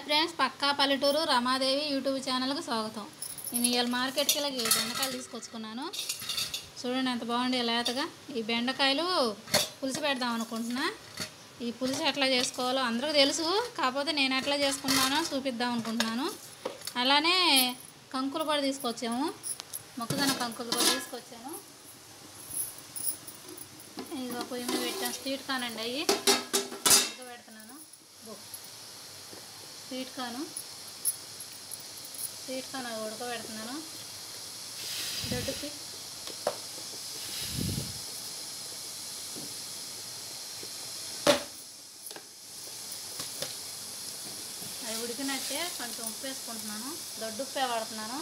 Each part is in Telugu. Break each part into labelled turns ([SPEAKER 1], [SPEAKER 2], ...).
[SPEAKER 1] ఫ్రెండ్స్ పక్కా పల్లెటూరు రమాదేవి యూట్యూబ్ ఛానల్కి స్వాగతం నేను ఇవాళ మార్కెట్కి వెళ్ళి ఈ బెండకాయలు తీసుకొచ్చుకున్నాను చూడండి ఎంత బాగుంది లేతగా ఈ బెండకాయలు పులుసు పెడదాం అనుకుంటున్నా ఈ పులుసు ఎట్లా చేసుకోవాలో అందరికీ తెలుసు కాకపోతే నేను ఎట్లా చేసుకున్నానో చూపిద్దాం అనుకుంటున్నాను అలానే కంకులు కూడా తీసుకొచ్చాము మొక్కజొన్న కంకులు కూడా తీసుకొచ్చాను ఇదిగో పొయ్యి మీద పెట్టాను స్వీట్ కాన్ అండి అవి పెడుతున్నాను బో స్వీట్ కాను స్వీట్ కాన్ అవి ఉడకబెడుతున్నాను దొడ్డుకి అవి ఉడికినట్టే కొంచెం ఉప్పు వేసుకుంటున్నాను దొడ్డు ఉప్పే వాడుతున్నాను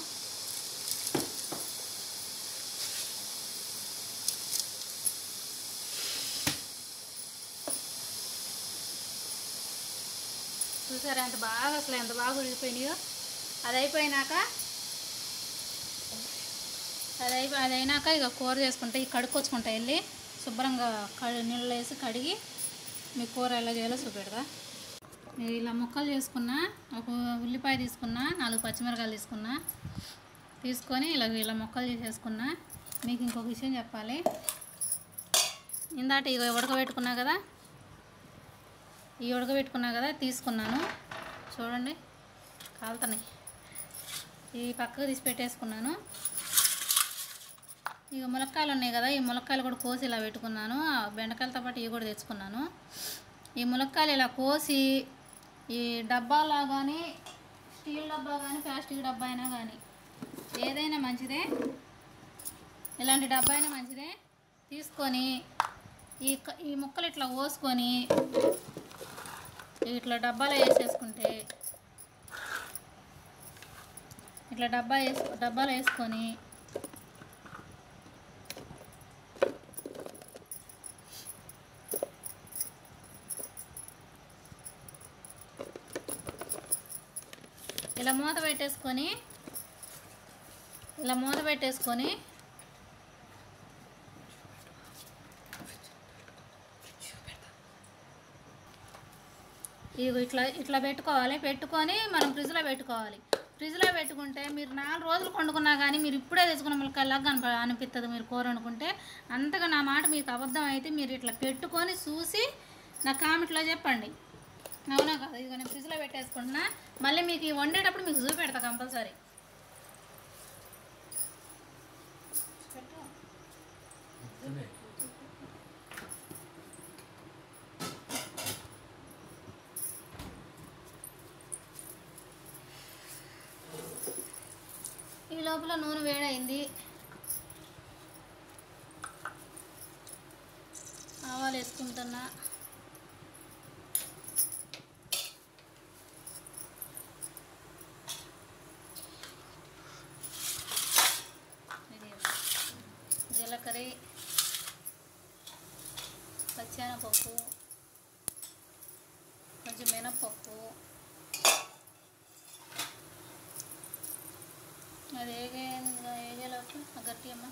[SPEAKER 1] చూసారా ఎంత బాగా అసలు ఎంత బాగా ఉడికిపోయినాయో అది అయిపోయినాక అది అయిపో అది అయినాక ఇక కూర చేసుకుంటే ఇక కడుక్కొచ్చుకుంటా వెళ్ళి శుభ్రంగా కడి నీళ్ళు వేసి కడిగి మీ కూర ఎలా చేయాలో చూపెడతా నేను ఇలా ముక్కలు చేసుకున్నా ఒక ఉల్లిపాయ తీసుకున్నా నాలుగు పచ్చిమిరకాయలు తీసుకున్నా తీసుకొని ఇలా ఇలా ముక్కలు చేసేసుకున్నా మీకు ఇంకొక విషయం చెప్పాలి ఇందాట ఇక ఉడకబెట్టుకున్నా కదా ఈ ఉడకబెట్టుకున్నా కదా తీసుకున్నాను చూడండి కాలుతున్నాయి ఈ పక్కకు తీసి పెట్టేసుకున్నాను ఇక ములక్కాయలు ఉన్నాయి కదా ఈ ములక్కాయలు కూడా కోసి ఇలా పెట్టుకున్నాను ఆ బెండకాయలతో పాటు ఇవి కూడా తెచ్చుకున్నాను ఈ ములక్కాయలు ఇలా కోసి ఈ డబ్బాలా కానీ స్టీల్ డబ్బా కానీ ప్లాస్టిక్ డబ్బా అయినా కానీ ఏదైనా మంచిదే ఇలాంటి డబ్బా అయినా మంచిదే తీసుకొని ఈ క- ఈ ముక్కలు ఇట్లా పోసుకొని ఇట్లా డబ్బాలో వేసేసుకుంటే ఇట్లా డబ్బా వేసు డబ్బాలో వేసుకొని ఇలా మూత పెట్టేసుకొని ఇలా మూత పెట్టేసుకొని ఇగో ఇట్లా ఇట్లా పెట్టుకోవాలి పెట్టుకొని మనం ఫ్రిడ్జ్లో పెట్టుకోవాలి ఫ్రిడ్జ్లో పెట్టుకుంటే మీరు నాలుగు రోజులు వండుకున్నా కానీ మీరు ఇప్పుడే తెచ్చుకున్న ములకల్లాగా కనప అనిపిస్తుంది మీరు కూర వండుకుంటే అంతగా నా మాట మీకు అబద్ధం అయితే మీరు ఇట్లా పెట్టుకొని చూసి నా కామెంట్లో చెప్పండి అవునా కదా ఇదిగో నేను ఫ్రిడ్జ్లో పెట్టేసుకుంటున్నా మళ్ళీ మీకు ఈ వండేటప్పుడు మీకు చూపెడతా కంపల్సరీ పెట్టు. ఈ లోపల నూనె వేడైంది ఆవాలు వేసుకుంటున్నా ఇది జీలకర్ర పచ్చెనపప్పు కొంచెం మినపప్పు అది ఏగే ఏగేలోపు ఆ గట్టి అమ్మ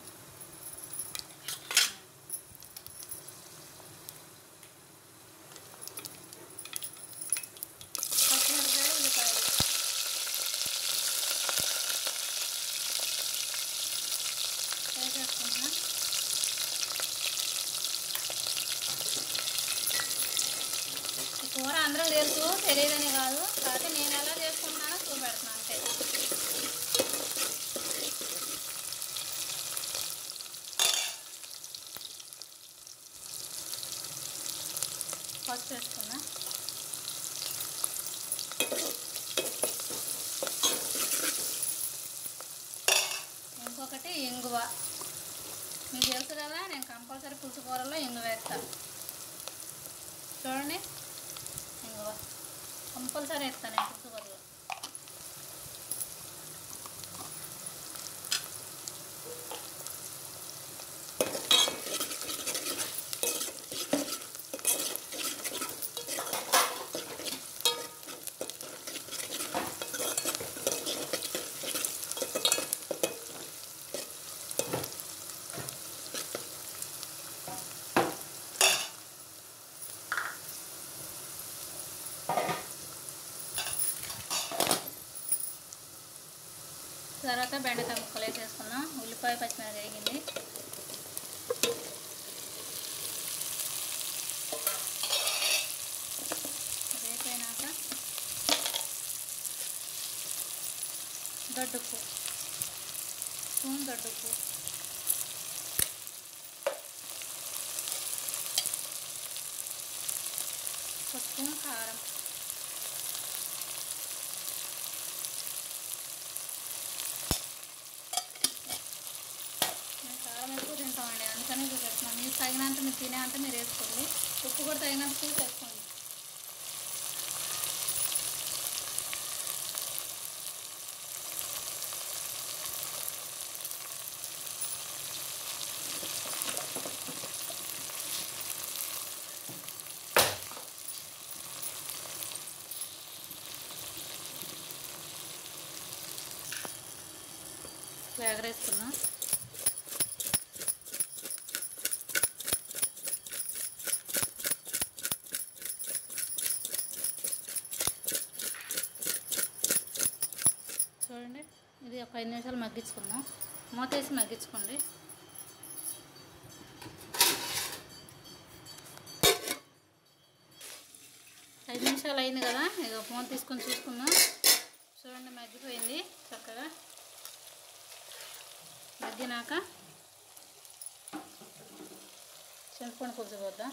[SPEAKER 1] పచ్చిమిరపకాయలు ఉల్లిపాయలు వేసేసుకుంటున్నా ఈ కూర అందరూ తెలుసు తెలియదని కాదు కాకపోతే నేను ఎలా చేసుకుంటున్నానో చూపెడుతున్నాను అంతే పసుపు వేసుకున్నా ఇంకొకటి ఇంగువ మీకు తెలుసు కదా నేను కంపల్సరీ పులుసు కూరలో ఇంగువ వేస్తాను చూడండి ఇంగువ కంపల్సరీ వేస్తాను నేను పులుసు కూరలో తర్వాత బెండకాయ ముక్కలు వేసేసుకున్నాం ఉల్లిపాయ పచ్చిమిరపకాయ వేగింది వేపైనాక దొడ్డుప్పు స్పూన్ దొడ్డుప్పు ఒక స్పూన్ కారం మేము కారం ఎక్కువ తింటామండి అందుకని చూపిస్తున్నాం మీరు తగినంత మీరు తినే అంత మీరు వేసుకోండి ఉప్పు కూడా తగినంత చూసి వేసుకోండి ఎగరేసుకున్నాం చూడండి ఇది ఒక ఐదు నిమిషాలు మగ్గించుకుందాం మూత వేసి మగ్గించుకోండి ఐదు నిమిషాలు అయింది కదా ఇక మూత తీసుకొని చూసుకుందాం చూడండి మగ్గిపోయింది చక్కగా మగ్గినాక చింతపండు పులుసు పోద్దాం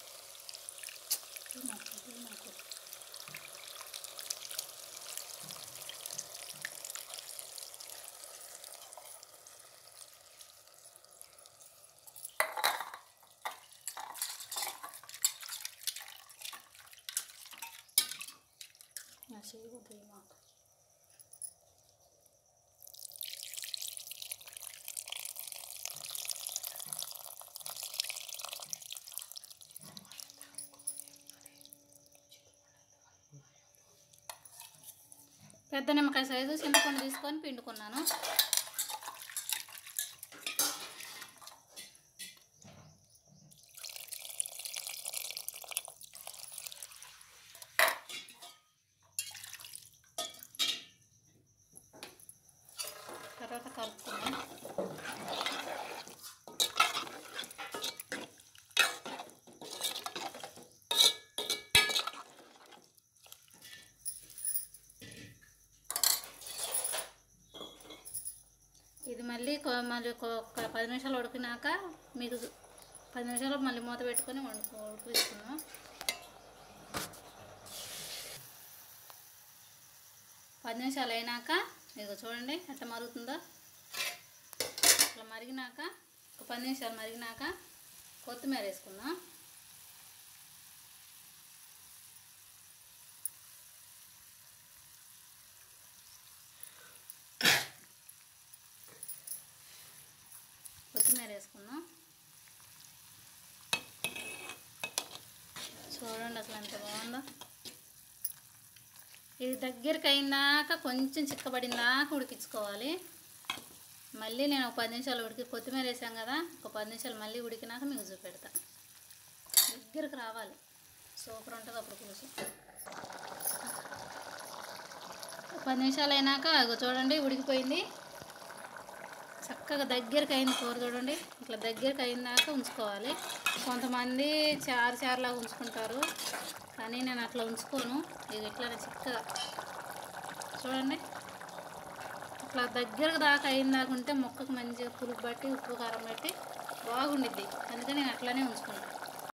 [SPEAKER 1] నా చెయ్యి పోయి మాకు పెద్ద నిమ్మకాయ సైజు చింతపండు తీసుకొని పిండుకున్నాను తర్వాత కలుపుకుందాం ఇది మళ్ళీ కొ- మళ్ళీ ఒక ఒక పది నిమిషాలు ఉడికినాక మీకు పది నిమిషాలు మళ్ళీ మూత పెట్టుకొని వండుకో ఉడికిస్తున్నాం పది నిమిషాలు అయినాక ఇదిగో చూడండి ఎట్లా మరుగుతుందో ఇట్లా మరిగినాక ఒక పది నిమిషాలు మరిగినాక కొత్తిమీర వేసుకుందాం కొత్తిమీర వేసుకుందాం చూడండి అసలు ఎంత బాగుందో ఇది దగ్గరికి అయిందాక కొంచెం చిక్కబడిందాక ఉడికించుకోవాలి మళ్ళీ నేను ఒక పది నిమిషాలు ఉడికి కొత్తిమీర వేసాం కదా ఒక పది నిమిషాలు మళ్ళీ ఉడికినాక మీకు చూపెడతా దగ్గరికి రావాలి సూపర్ ఉంటుంది అప్పుడు పులుసు ఒక పది నిమిషాలు అయినాక అగో చూడండి ఉడికిపోయింది చక్కగా దగ్గరికి అయింది కూర చూడండి ఇట్లా దగ్గరికి అయినాక ఉంచుకోవాలి కొంతమంది చారు చారులాగా ఉంచుకుంటారు కానీ నేను అట్లా ఉంచుకోను ఇది ఇట్లానే చిక్కగా చూడండి ఇట్లా దగ్గరకు దాకా అయిన దాకా ఉంటే మొక్కకు మంచిగా పులుపు బట్టి ఉప్పు కారం బట్టి బాగుండిద్ది అందుకని నేను అట్లానే ఉంచుకుంటాను